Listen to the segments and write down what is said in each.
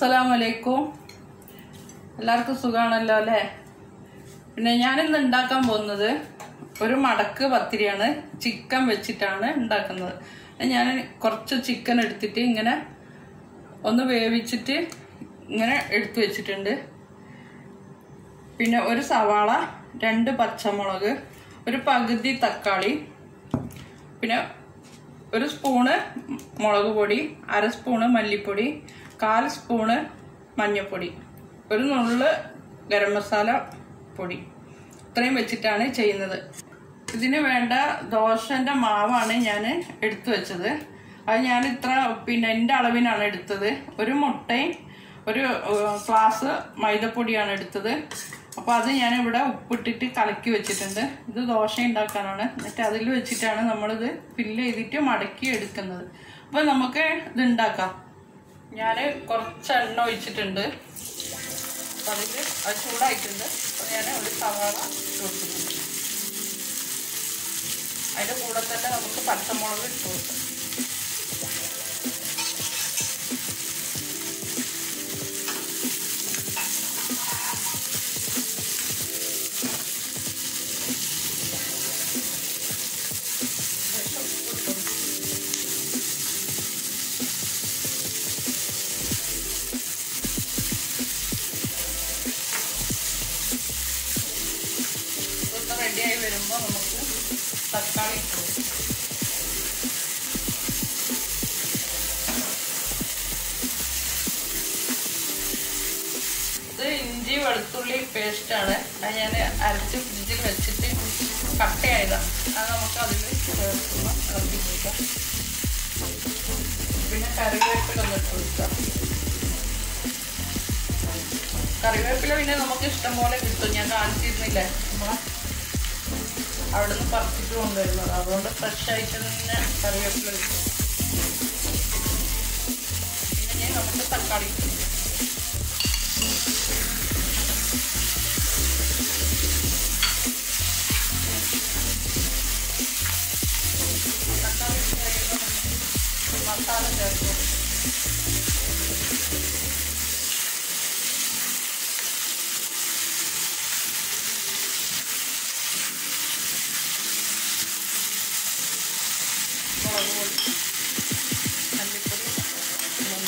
അസ്സലാമു അലൈക്കും എല്ലാവർക്കും സുഖമാണല്ലോ അല്ലേ പിന്നെ ഞാനിന്ന് ഉണ്ടാക്കാൻ പോകുന്നത് ഒരു മടക്ക് പത്തിരിയാണ് ചിക്കൻ വെച്ചിട്ടാണ് ഉണ്ടാക്കുന്നത് ഞാൻ കുറച്ച് ചിക്കൻ എടുത്തിട്ട് ഇങ്ങനെ ഒന്ന് വേവിച്ചിട്ട് ഇങ്ങനെ എടുത്തു വെച്ചിട്ടുണ്ട് പിന്നെ ഒരു സവാള രണ്ട് പച്ചമുളക് ഒരു പകുതി തക്കാളി പിന്നെ ഒരു സ്പൂണ് മുളക് പൊടി അര സ്പൂണ് മല്ലിപ്പൊടി കാൽ സ്പൂണ് മഞ്ഞൾപ്പൊടി ഒരു നുള്ള് ഗരം മസാല പൊടി ഇത്രയും വെച്ചിട്ടാണ് ചെയ്യുന്നത് ഇതിന് വേണ്ട ദോശൻ്റെ മാവാണ് ഞാൻ എടുത്തു വെച്ചത് അത് ഞാൻ ഇത്ര പിന്നെ എൻ്റെ അളവിനാണ് എടുത്തത് ഒരു മുട്ടയും ഒരു ഗ്ലാസ് മൈദപ്പൊടിയാണ് എടുത്തത് അപ്പോൾ അത് ഞാൻ ഇവിടെ ഉപ്പിട്ടിട്ട് കലക്കി വെച്ചിട്ടുണ്ട് ഇത് ദോശ ഉണ്ടാക്കാനാണ് എന്നിട്ട് അതിൽ വെച്ചിട്ടാണ് നമ്മളിത് ഫില്ല് ചെയ്തിട്ട് മടക്കി എടുക്കുന്നത് അപ്പോൾ നമുക്ക് ഇത് ഉണ്ടാക്കാം ഞാൻ കുറച്ച് എണ്ണ ഒഴിച്ചിട്ടുണ്ട് അപ്പം അതിൽ അത് ചൂടായിട്ടുണ്ട് അപ്പോൾ ഞാൻ ഒരു സവാള ഇട്ട് കൊടുത്തിട്ടുണ്ട് അതിൻ്റെ കൂടെ തന്നെ നമുക്ക് പച്ചമുളക് ഇട്ട് കൊടുക്കാം ഇതൊക്കെ റെഡിയായി വരുമ്പോൾ നമുക്ക് തക്കാളി ഇട്ട് കൊടുക്കാം ഇത് ഇഞ്ചി വെളുത്തുള്ളി പേസ്റ്റാണ് അത് ഞാൻ അരച്ച് ഫ്രിഡ്ജിൽ വെച്ചിട്ട് കട്ടയായതാണ് അത് നമുക്ക് അതിൽ ചേർക്കുന്ന ഇറക്കി കൊടുക്കാം പിന്നെ കറിവേപ്പില ഒന്ന് ഇട്ട് കൊടുക്കാം കറിവേപ്പില പിന്നെ നമുക്ക് ഇഷ്ടം പോലെ കിട്ടും ഞാൻ കാണിച്ചിരുന്നില്ലേ നമ്മളെ അവിടെ നിന്ന് പറിച്ചിട്ട് കൊണ്ടുവരുന്നത് അതുകൊണ്ട് ഫ്രഷ് ആയിട്ട് തന്നെ കറിവേപ്പില കിട്ടും പിന്നെ നമുക്ക് തക്കാളി ഇട്ടു തക്കാളി ഇട്ട് കഴിയുമ്പോൾ നമുക്ക് മസാല ചേർത്ത് കൊടുക്കും മുളക് പൊടി മല്ലിപ്പൊടി മഞ്ഞൾ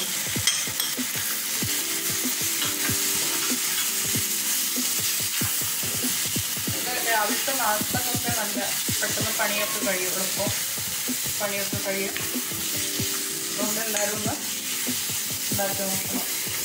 ഇത് രാവിലത്തെ നാളത്തൊക്കെ നല്ല പെട്ടെന്ന് പണിയൊക്കെ കഴിയും എളുപ്പം പണിയൊക്കെ കഴിയും അതുകൊണ്ട് എല്ലാവരും ഒന്ന് ഉണ്ടാക്കി നോക്കണം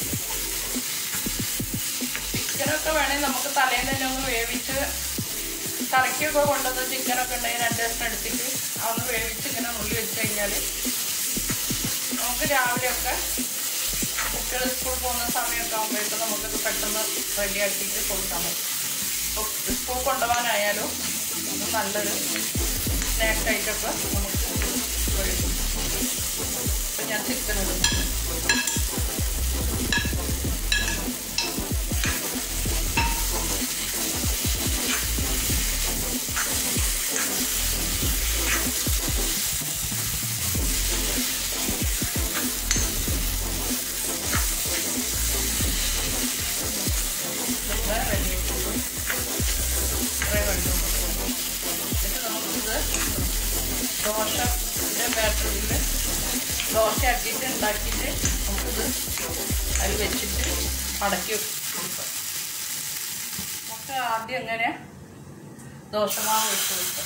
ചിക്കനൊക്കെ വേണമെങ്കിൽ നമുക്ക് തലേന്ന് തന്നെ ഒന്ന് വേവിച്ച് കറിക്കൊക്കെ കൊണ്ടുവന്ന ചിക്കനൊക്കെ ഉണ്ടെങ്കിൽ രണ്ട് ദിവസം എടുത്തിട്ട് അതൊന്ന് വേവിച്ച് ഇങ്ങനെ നുള്ളി വെച്ച് കഴിഞ്ഞാൽ നമുക്ക് രാവിലെയൊക്കെ കുട്ടികൾ സ്കൂൾ പോകുന്ന സമയമൊക്കെ ആകുമ്പോഴേക്കും നമുക്കത് പെട്ടെന്ന് റെഡിയാക്കിയിട്ട് കൊടുക്കാൻ പറ്റും ഇപ്പോൾ സ്കൂൾ കൊണ്ടുപോകാനായാലും അത് നല്ലൊരു സ്നാക്ക് ആയിട്ടൊക്കെ നമുക്ക് വരും ഇപ്പം ഞാൻ ചിക്കൻ ഇടും ഇതൊക്കെ ready ആയിട്ടുണ്ട്. ഇത്രയേ വേണ്ടൂ. എന്നിട്ട് നമുക്കിത് ദോശയുടെ ബാറ്ററിയിൽ ദോശ ആക്കിയിട്ട് ഉണ്ടാക്കിയിട്ട് നമുക്കിത് അതിൽ വെച്ചിട്ട് മടക്കി കൊടുക്കാം നമുക്ക് ആദ്യം എങ്ങനെ ദോശമാവ് വെച്ച് കൊടുക്കാം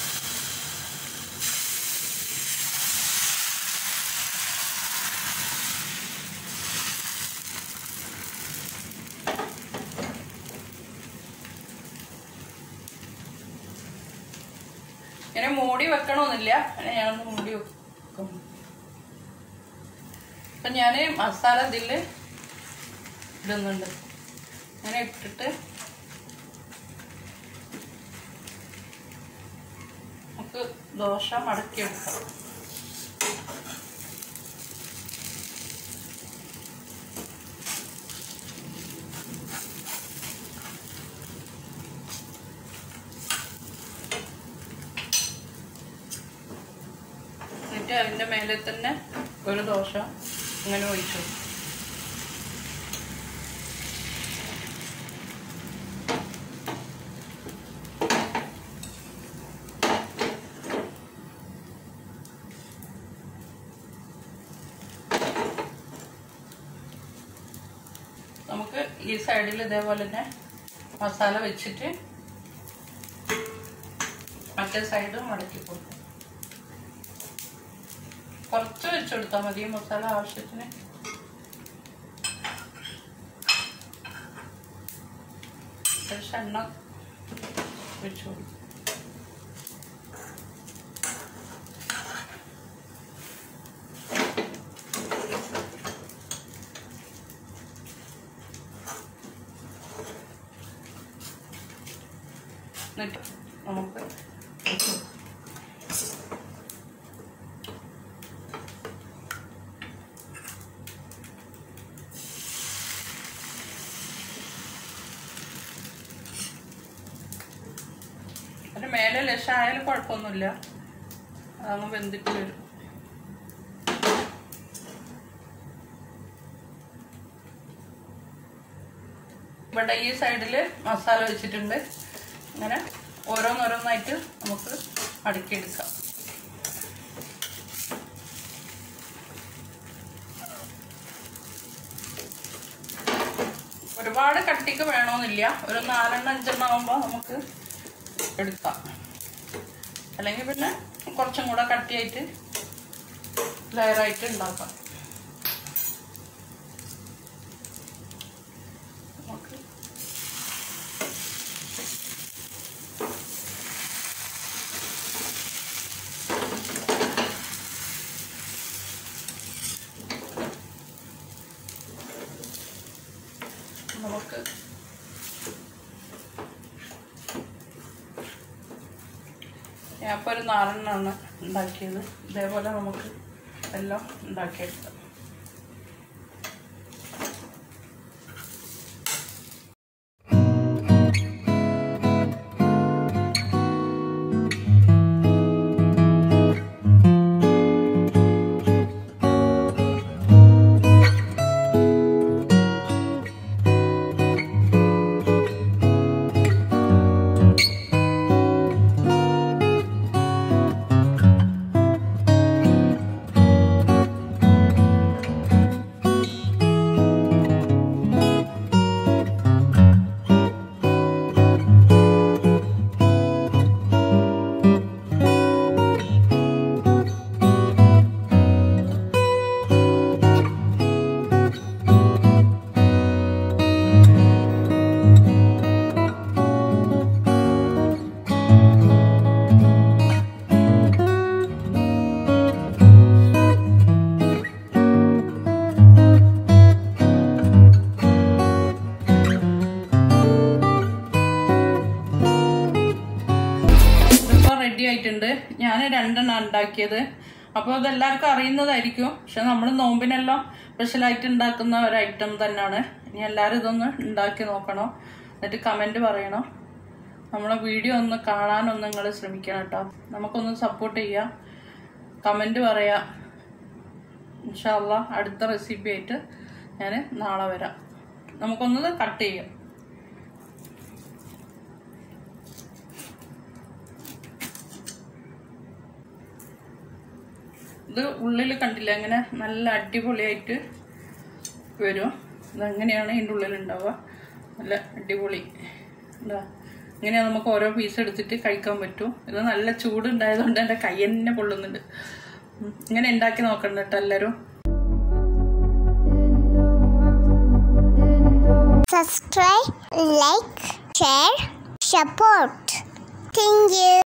ഇങ്ങനെ മൂടി വെക്കണമെന്നില്ല അങ്ങനെ ഞാനൊന്ന് മൂടി വെക്കും അപ്പം ഞാൻ മസാല ഇതിൽ ഇടുന്നുണ്ട് അങ്ങനെ ഇട്ടിട്ട് നമുക്ക് ദോശ മടക്കിയെടുക്കാം എന്നിട്ട് അതിൻ്റെ മേലെ തന്നെ ഒരു ദോശ ഇങ്ങനെ ഒഴിച്ചു ഈ സൈഡിൽ ഇതേപോലെ തന്നെ മസാല വെച്ചിട്ട് മറ്റേ സൈഡ് മടക്കി കൊടുക്കും കുറച്ച് വെച്ചെടുത്താൽ മതി ഈ മസാല ആവശ്യത്തിന് കുറച്ച് എണ്ണ വെച്ച് കൊടുക്കും എന്നിട്ട് നമുക്ക് അതിന് മേലെ ലക്ഷമായാലും കുഴപ്പമൊന്നുമില്ല അതങ്ങ് വെന്തിട്ട് വരും ഇവിടെ ഈ സൈഡിൽ മസാല വെച്ചിട്ടുണ്ട് ഇങ്ങനെ ഓരോന്നോരോന്നായിട്ട് നമുക്ക് അടുക്കിയെടുക്കാം ഒരുപാട് കട്ടിക്ക് വേണമെന്നില്ല ഒരു നാലെണ്ണം അഞ്ചെണ്ണം ആകുമ്പോൾ നമുക്ക് എടുക്കാം അല്ലെങ്കിൽ പിന്നെ കുറച്ചും കൂടെ കട്ടിയായിട്ട് ലെയറായിട്ട് ഉണ്ടാക്കാം നമുക്ക് നമുക്ക് ഞാൻ ഇപ്പോൾ ഒരു നാലെണ്ണമാണ് ഉണ്ടാക്കിയത് ഇതേപോലെ നമുക്ക് എല്ലാം ഉണ്ടാക്കിയെടുക്കാം ഇതിപ്പോൾ റെഡി ആയിട്ടുണ്ട് ഞാൻ രണ്ടെണ്ണം ഉണ്ടാക്കിയത് അപ്പോൾ അതെല്ലാവർക്കും അറിയുന്നതായിരിക്കും പക്ഷെ നമ്മൾ നോമ്പിനെല്ലാം സ്പെഷ്യലായിട്ട് ഉണ്ടാക്കുന്ന ഒരു ഐറ്റം തന്നെയാണ് ഇനി എല്ലാവരും ഇതൊന്ന് ഉണ്ടാക്കി നോക്കണം എന്നിട്ട് കമൻറ്റ് പറയണം നമ്മളെ വീഡിയോ ഒന്ന് കാണാനൊന്ന് നിങ്ങൾ ശ്രമിക്കണം കേട്ടോ നമുക്കൊന്ന് സപ്പോർട്ട് ചെയ്യാം കമൻറ്റ് പറയാം ഇൻഷാല്ല അടുത്ത റെസിപ്പി ആയിട്ട് ഞാൻ നാളെ വരാം നമുക്കൊന്ന് കട്ട് ചെയ്യാം ഇത് ഉള്ളിൽ കണ്ടില്ല അങ്ങനെ നല്ല അടിപൊളിയായിട്ട് വരും ഇതെങ്ങനെയാണ് ഇതിൻ്റെ ഉള്ളിൽ ഉണ്ടാവുക നല്ല അടിപൊളി എന്താ ഇങ്ങനെ നമുക്ക് ഓരോ പീസ് എടുത്തിട്ട് കഴിക്കാൻ പറ്റും ഇത് നല്ല ചൂടുണ്ടായതുകൊണ്ട് എൻ്റെ കൈ തന്നെ പൊള്ളുന്നുണ്ട് ഉം. ഇങ്ങനെ ഉണ്ടാക്കി നോക്കണ്ട കേട്ടോ എല്ലാവരും subscribe, like, share, support. Thank you.